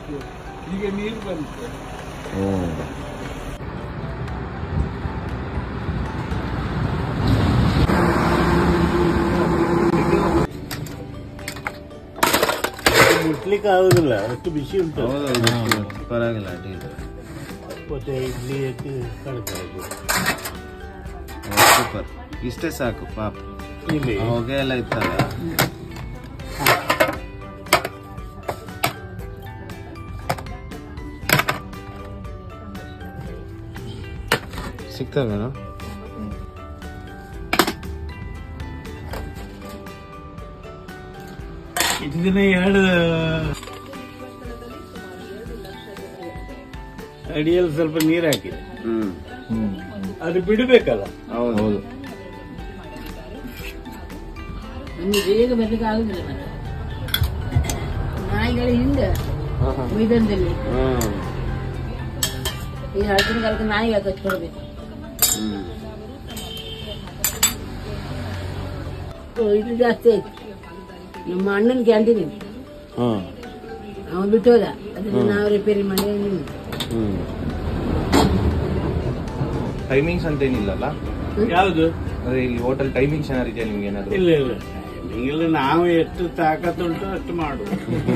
ಇತ್ತು ಈಗ ನೀರು ಬಂತು ಓ ಮುಟ್ಲಿಕ್ಕೆ ಆಗುದಿಲ್ಲ ಅಷ್ಟು ಬಿಸಿ ಉಂಟು ಪರವಾಗಿಲ್ಲ ಅಡ್ಡಿಲ್ಲ ಮತ್ತೆ ಇಡ್ಲಿ ಎತ್ತಿ ಕಳ್ಕೊಳ್ಳೋದು ಸೂಪರ್ ಇಷ್ಟೇ ಸಾಕು ಪಾಪ ಇಲ್ಲಿ ಆ ಹೊಗೆ ಎಲ್ಲ ಇತ್ತಲ್ಲ ಸಿಗ್ತವೇನೋ ಇಷ್ಟು ದಿನ ಎರಡು ಅಡಿಯಲ್ಲಿ ಸ್ವಲ್ಪ ನೀರು ಹಾಕಿದೆ ಹ್ಮ್ ಅದು ಬಿಡಬೇಕಲ್ಲ ಹೌದು ನಮ್ಗೆ ಬೇಗ ಬರ್ಲಿಕ್ಕೆ ಆಗುದಿಲ್ಲ ಮತ್ತೆ ನಾಯಿಗಳ ಹಿಂದೆ ಮೈದಾನದಲ್ಲಿ ಹ್ಮ್ ಈ ಹಳದಿನ ಕಾಲಕ್ಕೆ ನಾಯಿಗೆ ಕಚ್ಕೊಡ್ಬೇಕು ಹ್ಮ್ ಇದು ಜಾಸ್ತಿ ಆಯ್ತು ನಮ್ಮ ಅಣ್ಣನ ಕ್ಯಾಂಟೀನ್ ಇದೆ ಹ್ಮ್ ಅವನು ಬಿಟ್ಟು ಹೋದ ಅದನ್ನ ನಾವು ರಿಪೇರಿ ಮಾಡಿ ನಿಮ್ಗೆ ಹ್ಮ್ ಟೈಮಿಂಗ್ಸ್ ಅಂತ ಏನಿಲ್ಲಲ್ಲ ಯಾವುದು ಅದೇ ಇಲ್ಲಿ ಹೋಟೆಲ್ ಟೈಮಿಂಗ್ಸ್ ಏನಾದ್ರು ಇದೆಯಾ ನಿಮ್ಗೆ ಏನಾದ್ರು ಇಲ್ಲ ಇಲ್ಲ ಇಲ್ಲ ನಾವು ಎಷ್ಟು ತಾಕತ್ತುಂಟು ಅಷ್ಟು ಮಾಡು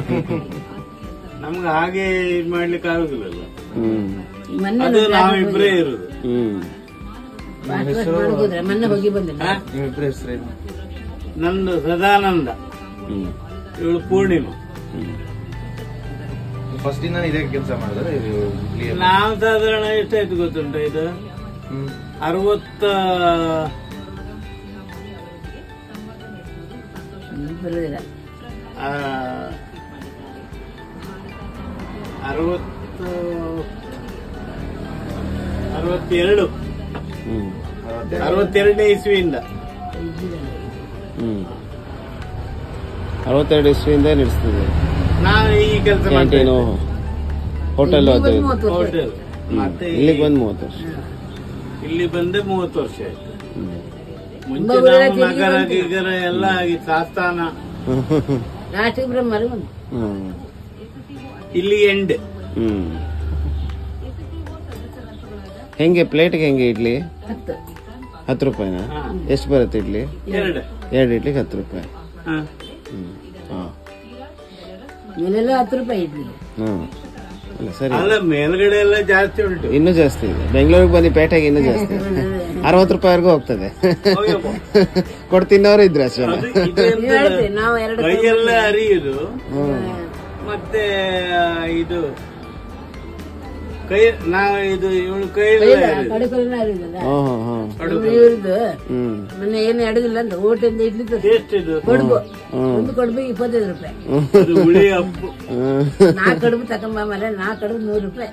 ನಮ್ಗೆ ಹಾಗೆ ಇದ್ ಮಾಡ್ಲಿಕ್ಕೆ ಆಗುದಿಲ್ಲ ಹ್ಮ್ ಮೊನ್ನೆ ಅದು ನಾವು ಇಬ್ಬರೇ ಇರುದು ಹ್ಮ್ ಹೋದ್ರೆ ಮೊನ್ನೆ ಹೋಗಿ ಬಂದಿಲ್ಲ ಹಾ? ನಿಮ್ಮಿಬ್ಬರ ಹೆಸರೇನು ನಂದು ಸದಾನಂದ ಹ್ಮ್ ಇವಳು ಪೂರ್ಣಿಮಾ ಫಸ್ಟ್ ಇಂದ ಇದೇ ಕೆಲಸ ಮಾಡಿದ್ರೆ ಇಡ್ಲಿ ಎಲ್ಲ? ನಾವು ಸಾಧಾರಣ ಎಷ್ಟಾಯ್ತು ಗೊತ್ತುಂಟ ಇದು ಹ್ಮ್ ಅರವತ್ತ ಹ್ಮ್, ಬರುದಿಲ್ಲ ಆ, ಅರವತ್ತು ಅರವತ್ತೆರಡು ಹ್ಮ್ ಅರವತ್ತೆರಡನೇ ಇಸ್ವಿಯಿಂದ ಹ್ಮ್ ಅರವತ್ತೆರಡು ಇಸ್ವಿಯಿಂದ ನಡೆಸ್ತಿದೆ ನಾನು ಈ ಕೆಲಸ ಕ್ಯಾಂಟೀನು ಹೋಟೆಲ್ ಅದು ಇಲ್ಲಿ ಇದು. ಬಂದು ಮೂವತ್ತು ವರ್ಷ ಹೋಟೆಲ್ ಮತ್ತೆ ಈ- ಇಲ್ಲಿಗೆ ಬಂದು ಮೂವತ್ತು ವರ್ಷ ಇಲ್ಲಿ ಬಂದೆ ಮೂವತ್ತು ವರ್ಷ ಆಯ್ತು ಹ್ಮ್. ಮುಂಚೆ ತುಂಬಾ ಒಳ್ಳೆ ನಾವು ತಿಂಡಿ ನಗರ ಬಂತು. ಗಿಗರ ಎಲ್ಲ ಆಗಿತ್ತು ಆಸ್ಥಾನ ಲಾಸ್ಟ್ ಬ್ರಹ್ಮರು ಬಂದು ಹ್ಮ್ ಇಲ್ಲಿ ಎಂಡ್ ಹ್ಮ್ ಹೆಂಗೆ ಪ್ಲೇಟ್ಗೆ ಹೆಂಗೆ ಇಡ್ಲಿ ಹತ್ತು ಹತ್ತು ರೂಪಾಯಿನಾ ಹಾ. ಎಷ್ಟು ಬರುತ್ತೆ ಇಡ್ಲಿ ಎರಡು ಎರಡು ಇಡ್ಲಿಗೆ ಹತ್ತು ರೂಪಾಯಿ ಹಾ. ಹ್ಮ್ ಹಾಂ ಮೇಲೆಲ್ಲ ಹತ್ತು ರೂಪಾಯಿ ಇಡ್ಲಿ ಹ್ಮ್ ಅಲ್ಲ ಸರಿ ಅಲ್ಲ ಮೇಲ್ಗಡೆ ಎಲ್ಲ ಜಾಸ್ತಿ ಉಂಟು ಇನ್ನೂ ಜಾಸ್ತಿ ಇದೆ ಬೆಂಗಳೂರಿಗೆ ಬನ್ನಿ ಪೇಟೆಗೆ ಇನ್ನೂ ಜಾಸ್ತಿ ಅರವತ್ತು ರೂಪಾಯಿವರೆಗೂ ಹೋಗ್ತದೆ ಹೋಗ್ಯಪ್ಪ. ಕೊಟ್ಟು ತಿನ್ನೋರು ಇದ್ರೆ ಅಷ್ಟೇ ಅದು ಇದು ಎಂತ ನೀವು ಹೇಳಿದ್ರಿ ನಾವು ಎರಡು ಕೈಯೆಲ್ಲ ಅರಿಯುದು ಹ್ಮ್ ಮತ್ತೆ ಆ, ಇದು ಕೈ ನಾವು ಇದು ಇವಳು ಕೈಯೆಲ್ಲ ಅರಿಯುದು. ಕಡೆಕೊಲ್ಲ ಇರುದಲ್ಲ ಹ್ಮ್ ಹ್ಮ್ ಹ್ಮ್ ಇವ್ರದ್ದು ಹ್ಮ್ ಮೊನ್ನೆ ಏನು ಅಡುದಿಲ್ಲ ಅಂತ ಹೋಟೆಲ್ ಇಡ್ಲಿ ತರ್ಸಿ. ಎಷ್ಟು ಇದು ಕಡುಬು ಹ್ಮ್. ಒಂದು ಕಡುಬು ಇಪ್ಪತ್ತೈದು ರೂಪಾಯಿ ಅದು ಹುಳಿ ಅಪ್ಪು ಹ್ಮ್ ನಾಲ್ಕು ಕಡುಬು ತಕೊಂಬ ಮೇಲೆ ನಾಲ್ಕು ಕಡುಬು ನೂರು ರೂಪಾಯಿ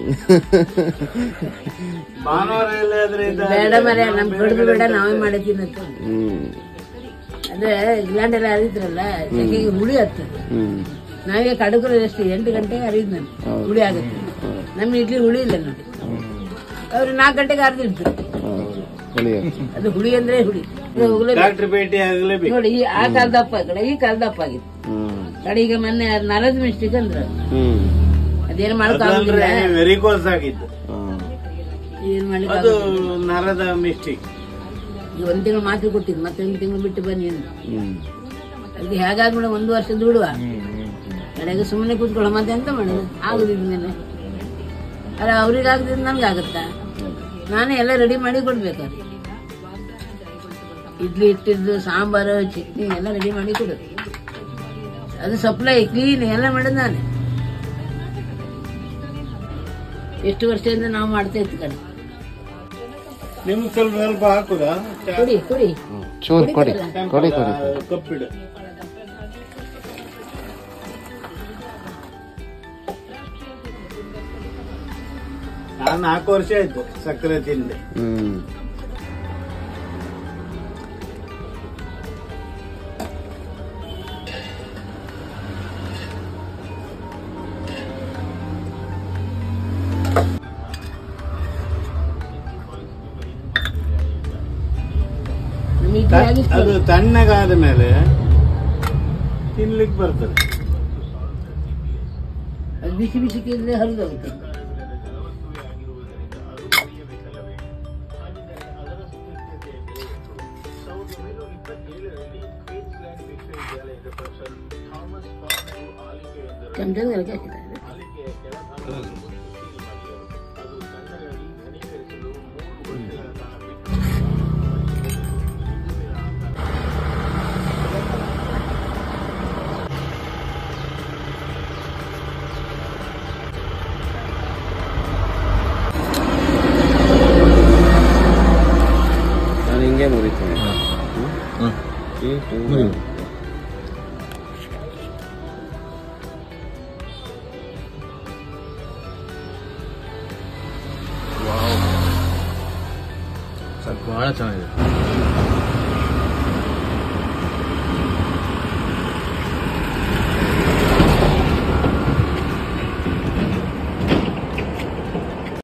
ಭಾನುವಾರ ಎಲ್ಲ ಆದ್ರೆ ಇದು ಬೇಡ ಮರ ನಮ್ ಕಡುಬು ಬೇಡ ನಾವೇ ಮಾಡಿ ತಿನ್ನತ್ತು ಹ್ಮ್ ಅದೇ ಗ್ಲಾಂಡ್ ಎಲ್ಲ ಅರಿದ್ರಲ್ಲ ಸೆಕೆಗೆ ಹುಳಿ ಹತ್ತದು ಹ್ಮ್ ನಾವೀಗ ಕಡುಗರು ಎಷ್ಟು ಎಂಟು ಗಂಟೆಗೆ ಅರಿದ್ ನಾನು ಹುಳಿ ಆಗುತ್ತೆ ನಮ್ಮ ಇಡ್ಲಿ ಹುಳಿ ಇಲ್ಲ ನೋಡಿ ಅವ್ರು ನಾಲ್ಕು ಗಂಟೆಗೆ ಅರ್ದಿಡ್ತಾರೆ ಹೌದು ಹೊಳಿಯುತ್ತೆ. ಅದು ಹುಳಿ ಅಂದ್ರೆ ಹುಳಿ ಇದು ಹೋಗ್ಲೇಬೇಕು. ಡಾಕ್ಟರ್ ಭೇಟಿ ಆಗಲೇಬೇಕು ನೋಡಿ ಈ ಆ ಕಾಲ ದಪ್ಪ ಕಡೆ ಈ ಕಾಲ ದಪ್ಪ ಆಗಿತ್ತು ಹ್ಮ್ ಕಡೆ ಈಗ ಮೊನ್ನೆ ನರದ ಮಿಸ್ಟೇಕ್ ಅಂದ್ರ ಹ್ಮ್ ಅದೇನ್ ಮಾಡಕ್ ಅದಂದ್ರೆ ವೆರಿಕೋಸ್ ಆಗಿದ್ದು ಹ್ಮ್ ಏನ್ ಮಾಡ್ಲಿಕ್ಕೆ ಅದು ಆಗುದಿಲ್ಲ. ನರದ ಮಿಸ್ಟೇಕ್ ಈಗ ಒಂದ್ ತಿಂಗಳು ಮಾತ್ರ ಕೊಟ್ಟಿದ್ದು ಮತ್ತೆ ಒಂದು ತಿಂಗಳು ಬಿಟ್ಟು ಬನ್ನಿ ಅಂತ ಹ್ಮ್ ಅದಕ್ಕೆ ಹೇಗಾಗ್ಬಿಡ ಒಂದು ವರ್ಷ ದುಡುವ ಕಡೆಗೆ ಸುಮ್ಮನೆ ಕೂತ್ಕೊಳ್ಳೋ ಮತ್ತೆ ಎಂತ ಮಾಡುದು ಆಗುದಿದ್ಮೇಲೆ ಅಲ್ಲ ಅವ್ರಿಗೆ ಆಗದಿದ್ದು ನನ್ಗೆ ಆಗುತ್ತಾ ನಾನೇ ಎಲ್ಲ ರೆಡಿ ಮಾಡಿ ಕೊಡ್ಬೇಕು ಅವ್ರಿಗೆ ಇಡ್ಲಿ ಇಟ್ಟಿದ್ದು ಸಾಂಬಾರು ಚಟ್ನಿ ಎಲ್ಲ ರೆಡಿ ಮಾಡಿ ಕೊಡೋದು ಅದು ಸಪ್ಲೈ ಕ್ಲೀನ್ ಎಲ್ಲ ಮಾಡೋದು ನಾನೇ ಎಷ್ಟು ವರ್ಷದಿಂದ ನಾವು ಮಾಡ್ತಾ ಇತ್ತು ಕಡೆ ನಿಮ್ಗೆ ಸ್ವಲ್ಪ ಸ್ವಲ್ಪ ಹಾಕುದಾ ಕುಡಿ ಕುಡಿ ಚೂರು ಕೊಡಿ ಕೊಡಿ ಕೊಡಿ ಕಪ್ಪಿಡು ನಾನು ನಾಲ್ಕು ವರ್ಷ ಆಯ್ತು ಸಕ್ಕರೆ ತಿಂದೆ ಹ್ಮ್ ನಮ್ಮ ಇಡ್ಲಿ ಆಗಿತ್ತು ಅದು ತಣ್ಣಗಾದ ಮೇಲೆ ತಿನ್ಲಿಕ್ಕೆ ಬರ್ತದೆ ಅದು ಬಿಸಿ ಬಿಸಿ ತಿಂದ್ರೆ ಹರಿದು ಹೋಗುತ್ತೆ ಚಮಚದ ಕೆಲಸ ಹಾಕಿದ್ದಾರೆ ನಾನು ಹಿಂಗೆ ಮುರಿತೀನಿ ಬಹಳ ಚೆನ್ನಾಗಿದೆ